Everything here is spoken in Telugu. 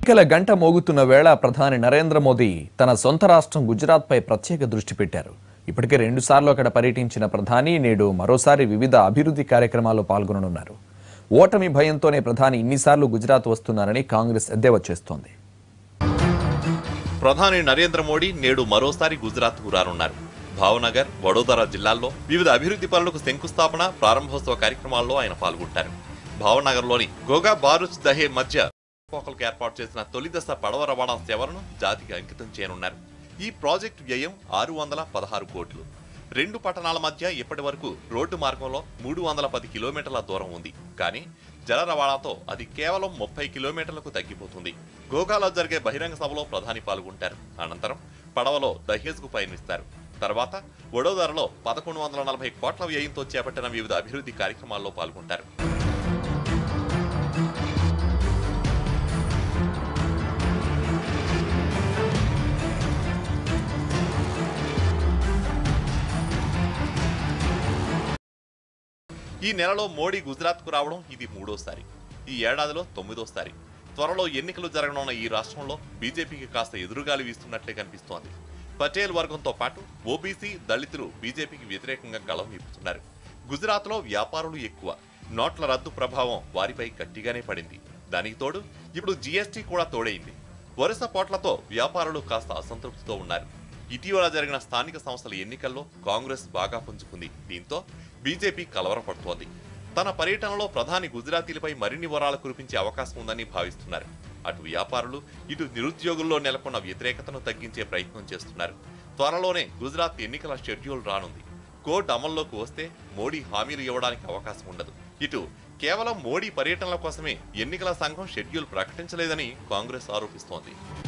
ఎన్నికల గంట మోగుతున్న వేళ ప్రధాని నరేంద్ర మోదీ తన సొంత రాష్ట్రం గుజరాత్పై ప్రత్యేక దృష్టి పెట్టారు ఇప్పటికే రెండుసార్లు అక్కడ పర్యటించిన ప్రధాని నేడు మరోసారి వివిధ అభివృద్ధి కార్యక్రమాల్లో పాల్గొననున్నారు ఓటమి భయంతోనే ప్రధాని ఇన్నిసార్లు గుజరాత్ వస్తున్నారని కాంగ్రెస్ ఎద్దేవా చేస్తోంది ప్రధాని నరేంద్ర మోడీ నేడు మరోసారి గుజరాత్కు రానున్నారు భావనగర్ వడోదరా జిల్లాల్లో వివిధ అభివృద్ధి పనులకు శంకుస్థాపన ప్రారంభోత్సవ కార్యక్రమాల్లో ఆయన పాల్గొంటారు భావనగర్లోని గోగా బారుచ్ దహే మధ్య పోకలకు ఏర్పాటు చేసిన తొలి దశ పడవ రవాణా సేవలను జాతికి అంకితం చేయనున్నారు ఈ ప్రాజెక్టు వ్యయం ఆరు వందల పదహారు కోట్లు రెండు పట్టణాల మధ్య ఇప్పటి వరకు రోడ్డు మార్గంలో మూడు వందల పది కిలోమీటర్ల దూరం ఉంది కానీ జల రవాణాతో అది కేవలం ముప్పై కిలోమీటర్లకు తగ్గిపోతుంది గోగాలో జరిగే బహిరంగ సభలో ప్రధాని పాల్గొంటారు అనంతరం పడవలో దహేజ్కు పయనిస్తారు తర్వాత వడోదరలో పదకొండు వందల నలభై కోట్ల వ్యయంతో చేపట్టిన వివిధ అభివృద్ధి కార్యక్రమాల్లో పాల్గొంటారు ఈ నెలలో మోడీ గుజరాత్కు రావడం ఇది మూడోసారి ఈ ఏడాదిలో తొమ్మిదోసారి త్వరలో ఎన్నికలు జరగనున్న ఈ రాష్ట్రంలో బీజేపీకి కాస్త ఎదురుగాలి వీస్తున్నట్లే కనిపిస్తోంది పటేల్ వర్గంతో పాటు ఓబీసీ దళితులు బీజేపీకి వ్యతిరేకంగా గళం విప్పుతున్నారు గుజరాత్లో వ్యాపారులు ఎక్కువ నోట్ల రద్దు ప్రభావం వారిపై గట్టిగానే పడింది దానికి తోడు ఇప్పుడు జీఎస్టీ కూడా తోడైంది వరుస పోట్లతో వ్యాపారులు కాస్త అసంతృప్తితో ఉన్నారు ఇటీవల జరిగిన స్థానిక సంస్థల ఎన్నికల్లో కాంగ్రెస్ బాగా పుంజుకుంది దీంతో బీజేపీ కలవరపడుతోంది తన పర్యటనలో ప్రధాని గుజరాతీలపై మరిన్ని వరాలు కురిపించే అవకాశం ఉందని భావిస్తున్నారు అటు వ్యాపారులు ఇటు నిరుద్యోగుల్లో నెలకొన్న వ్యతిరేకతను తగ్గించే ప్రయత్నం చేస్తున్నారు త్వరలోనే గుజరాత్ ఎన్నికల షెడ్యూల్ రానుంది కోడ్ అమల్లోకి వస్తే మోడీ హామీలు ఇవ్వడానికి అవకాశం ఉండదు ఇటు కేవలం మోడీ పర్యటనల కోసమే ఎన్నికల సంఘం షెడ్యూల్ ప్రకటించలేదని కాంగ్రెస్ ఆరోపిస్తోంది